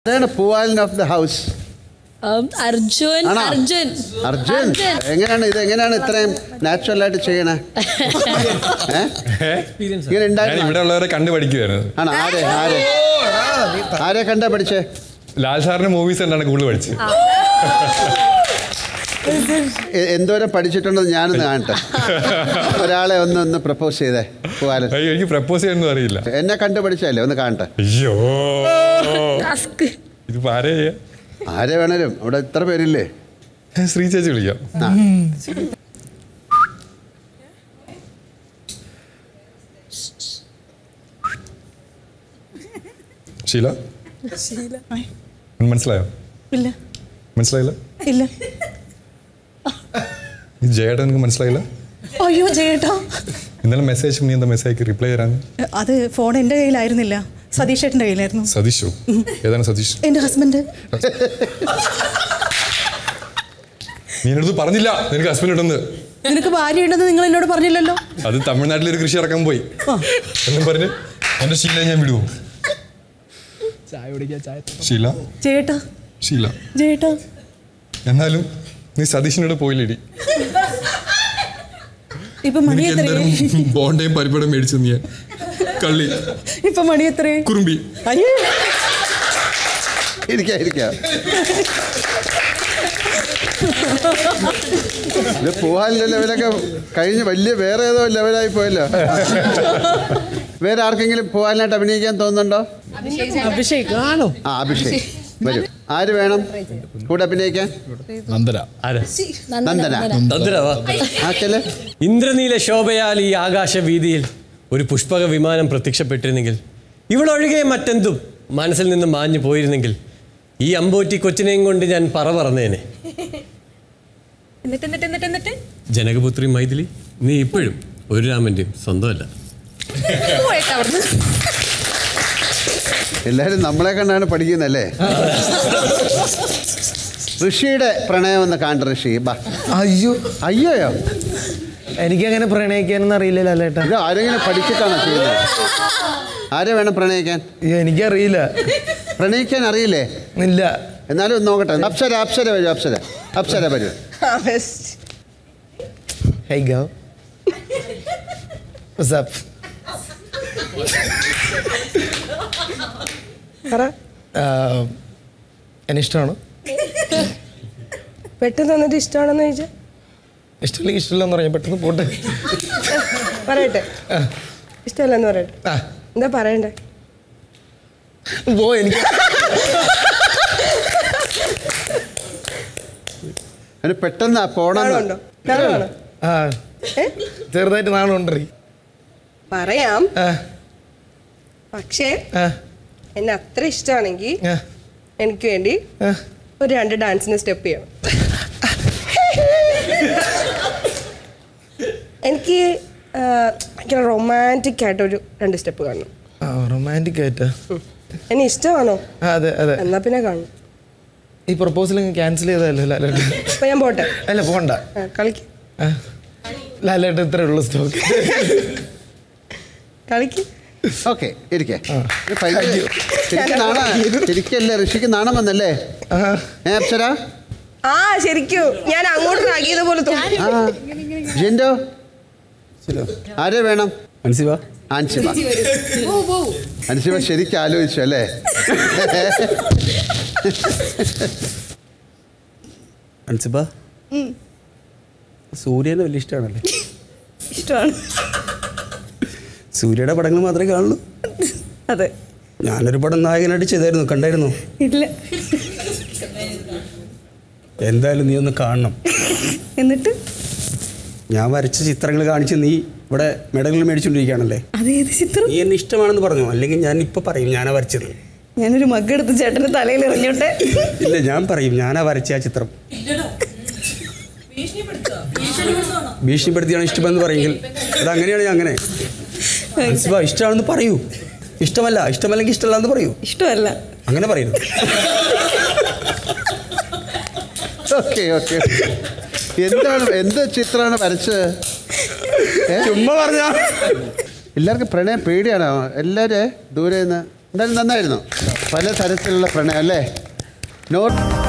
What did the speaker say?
ആരാണ് പൂവാലൻ of the house Um, Arjun ആണോ? അർജുൻ അർജുൻ എങ്ങനെയാണ് ഇത് എങ്ങനെയാണ് ഇത്രയും നാച്ചുറൽ ആയിട്ട് ചെയ്യണേ ഏ? ഇങ്ങനെ ഞാൻ ഉണ്ടായിരുന്നു ഇവിടെ ഉള്ളവരെ കണ്ടു പഠിക്കുവായിരുന്നു ആണോ ആരെ ആരെ ആരെ കണ്ടാ പഠിച്ചേ ലാൽ സാറിന്റെ മൂവീസ് കണ്ടാണ് കൂടുതൽ പഠിച്ചത് എ- എന്തോരം പഠിച്ചിട്ടുണ്ടെന്ന് ഞാനൊന്ന് കാണട്ടെ ഒരാളെ ഒന്ന് ഒന്ന് പ്രപ്പോസ് ചെയ്തേ പൂവാലൻ അയ്യോ എനിക്ക് പ്രപ്പോസ് ചെയ്യാനൊന്നും അറിയില്ല എന്നെ കണ്ടു പഠിച്ചല്ലേ ഒന്ന് കാണട്ടെ അയ്യോ ടാസ്ക് ഇതിപ്പോ ആരെ ചെയ്യാ ആരെ വേണേലും അവിടെ ഇത്ര പേരില്ലേ ഞാൻ ശ്രീ ചേച്ചി വിളിക്കാം ആ ഷീല മനസ്സിലായോ ഇല്ല മനസ്സിലായില്ല ഇല്ല ഈ ജയേട്ടൻ എനിക്ക് മനസ്സിലായില്ല അയ്യോ ചേട്ടാ ഇന്നലെ മെസ്സേജ് നീ എന്താ മെസ്സേജ് റിപ്ലൈ തരാൻ അത് ഫോൺ എൻ്റെ കയ്യിലായിരുന്നില്ല സതീഷ് ചേട്ടൻ്റെ കയ്യിലായിരുന്നു സതീഷോ ഏതാണ് സതീഷ് എൻ്റെ ഹസ്ബൻഡ് നീ എന്നടുത്ത് പറഞ്ഞില്ല നിനക്ക് ഹസ്ബൻഡ് ഉണ്ടെന്ന് നിനക്ക് ഭാര്യ ഉണ്ടെന്ന് നിങ്ങൾ എന്നോട് പറഞ്ഞില്ലല്ലോ അത് തമിഴ്നാട്ടിൽ ഒരു കൃഷി ഇറക്കാൻ പോയി ആ. എന്നും പറഞ്ഞ് എന്റെ ഷീല ഞാൻ വിടുവോ ഷീല ചേട്ടാ ഷീല ചേട്ടാ എന്നാലും നീ സതീഷിനോട് പോയില്ലേടി ഇപ്പൊ മണി നിനക്ക് എത്രയായി എന്തായാലും ബോണ്ടയും പരിപ്പടം മേടിച്ചു നീ കള്ളി ഇപ്പൊ മണി എത്രയായി കുറുമ്പി അയ്യേ ഇരിക്കാം ഇരിക്കാം ഇത് പൂവാലിന്റെ ലെവലൊക്കെ കഴിഞ്ഞ് വലിയ വേറെ ഏതോ ലെവലായി പോയല്ലോ വേറെ ആർക്കെങ്കിലും പൂവാലിനായിട്ട് അഭിനയിക്കാൻ തോന്നുന്നുണ്ടോ അഭിഷേക് ആ അഭിഷേക് വരും ആര് വേണം കൂടെ അഭിനയിക്കാൻ നന്ദന നന്ദന തന്ത്രവാ ആ ചെല് ഇന്ദ്രനീല ശോഭയാൽ ഈ ആകാശവീതിയിൽ ഒരു പുഷ്പക വിമാനം പ്രത്യക്ഷപ്പെട്ടിരുന്നെങ്കിൽ ഇവളൊഴികെ മറ്റെന്തും മനസ്സിൽ നിന്ന് മാഞ്ഞു പോയിരുന്നെങ്കിൽ ഈ അമ്പോറ്റി കൊച്ചിനെയും കൊണ്ട് ഞാൻ പറ പറന്നേനെ എന്നിട്ട് എന്നിട്ട് എന്നിട്ട് എന്നിട്ട് ജനകപുത്രി മൈഥിലി നീ ഇപ്പോഴും ഒരു രാമന്റെയും സ്വന്തമല്ല പോയേട്ടാ അവിടുന്ന് എല്ലാവരും നമ്മളെ കണ്ടാണ് പഠിക്കുന്നല്ലേ ഋഷിയുടെ പ്രണയം എന്ന് കാണ്ട ഋഷി ബാ അയ്യോ അയ്യോയോ എനിക്കങ്ങനെ പ്രണയിക്കാനൊന്നും അറിയില്ല ലാലേട്ടാ ഇത് ആരെങ്കിലും പഠിച്ചിട്ടാണോ ചെയ്യുന്നത് ആരെ വേണം പ്രണയിക്കാൻ അയ്യോ, എനിക്കറിയില്ല പ്രണയിക്കാൻ അറിയില്ലേ ഇല്ല എന്നാലും ഒന്ന് നോക്കട്ടെ അപ്സര അപ്സര വരൂ അപ്സര അപ്സര വരൂ ഹൈ ഗോ What's up? ആഹ്, എന്നെ ഇഷ്ടമാണ് പെട്ടെന്ന് വന്നിട്ട് ഇഷ്ടമാണെന്ന് ചോദിച്ചാൽ ഇഷ്ടമില്ലെങ്കിൽ ഇഷ്ടമില്ല എന്ന് പറഞ്ഞാൽ പെട്ടെന്ന് പോട്ടെ പറയട്ടെ ഇഷ്ടമല്ലെന്ന് പറയട്ടെ ആ എന്താ പറയണ്ടേ പോ എനിക്ക് അതിന് പെട്ടെന്ന് പോണം നാണമുണ്ടോ നാണമാണോ ആ ഏ ചെറുതായിട്ട് നാണുണ്ടറി പറയാം ആ പക്ഷേ ആ എന്നെ അത്ര ഇഷ്ടമാണെങ്കിൽ ആ എനിക്ക് വേണ്ടി ആ ഒരു രണ്ട് ഡാൻസിന് സ്റ്റെപ്പ് ചെയ്യണം എനിക്ക് ആ, ഭയങ്കര റൊമാൻറ്റിക് ആയിട്ടൊരു രണ്ട് സ്റ്റെപ്പ് കാണണം ആ റൊമാൻറ്റിക് ആയിട്ടാ എന്നെ ഇഷ്ടമാണോ ആ അതെ അതെ എന്നാ പിന്നെ കാണും ഈ പ്രപ്പോസൽ ക്യാൻസൽ ചെയ്തതല്ലോ ലാലേട്ടൻ അപ്പൊ ഞാൻ പോട്ടെ അല്ല പോണ്ട ആ, കളിക്ക് ആ. ലാലേട്ടൻ ഇത്രേ ഉള്ളൂ സ്റ്റോക്ക് കളിക്ക് ഓക്കെ ഇരിക്കേ ഇത് ഭയങ്കര- ശരിക്കും നാണ ശരിക്കല്ലേ ഋഷിക്ക് നാണം വന്നല്ലേ ഏ അപ്സര ആ ശരിക്കും ഞാൻ അങ്ങോട്ട് റാഗിയത് പോലെ തോന്നി ആ ജിൻഡോ ആരെ വേണം മനസ്സിലാ ആൻസിബ അൻസിബ ശരിക്കും ആലോചിച്ചു അല്ലേ അൻസിബ സൂര്യനെ വലിയ ഇഷ്ടമാണല്ലേ ഇഷ്ടമാണ് സൂര്യയുടെ പടങ്ങൾ മാത്രമേ കാണുള്ളൂ അതെ ഞാനൊരു പടം നായകനായിട്ട് ചെയ്തായിരുന്നു കണ്ടായിരുന്നു ഇല്ല എന്തായാലും നീ ഒന്ന് കാണണം എന്നിട്ട് ഞാൻ വരച്ച ചിത്രങ്ങൾ കാണിച്ച് നീ ഇവിടെ മെഡലുകൾ മേടിച്ചുകൊണ്ടിരിക്കുകയാണല്ലേ അത് ഏത് ചിത്രം നീ എന്നെ ഇഷ്ടമാണെന്ന് പറഞ്ഞു അല്ലെങ്കിൽ ഞാൻ ഇപ്പോൾ പറയും ഞാനാ വരച്ചത് ഞാനൊരു മഗ് എടുത്ത് ചേട്ടന്റെ തലയിൽ എറിഞ്ഞോട്ടെ ഇല്ല ഞാൻ പറയും ഞാനാ വരച്ച ആ ചിത്രം ഭീഷണിപ്പെടുത്തിയാണ് ഇഷ്ടമെന്ന് പറയെങ്കിൽ അത് അങ്ങനെയാണ് ഞാൻ അങ്ങനെ അൻസിബ ഇഷ്ടമാണെന്ന് പറയൂ ഇഷ്ടമല്ല ഇഷ്ടമല്ലെങ്കിൽ ഇഷ്ടമല്ല എന്ന് പറയൂ ഇഷ്ടമല്ല അങ്ങനെ പറയരുത് ഓക്കെ ഓക്കെ എന്താണ് എന്ത് ചിത്രമാണ് വരച്ചത് ഏ? ചുമ്മാ പറഞ്ഞാ എല്ലാവർക്കും പ്രണയം പേടിയാണോ എല്ലാവരും ദൂരെ നിന്ന് എന്തായാലും നന്നായിരുന്നു പല തരത്തിലുള്ള പ്രണയം അല്ലേ നോട്ട്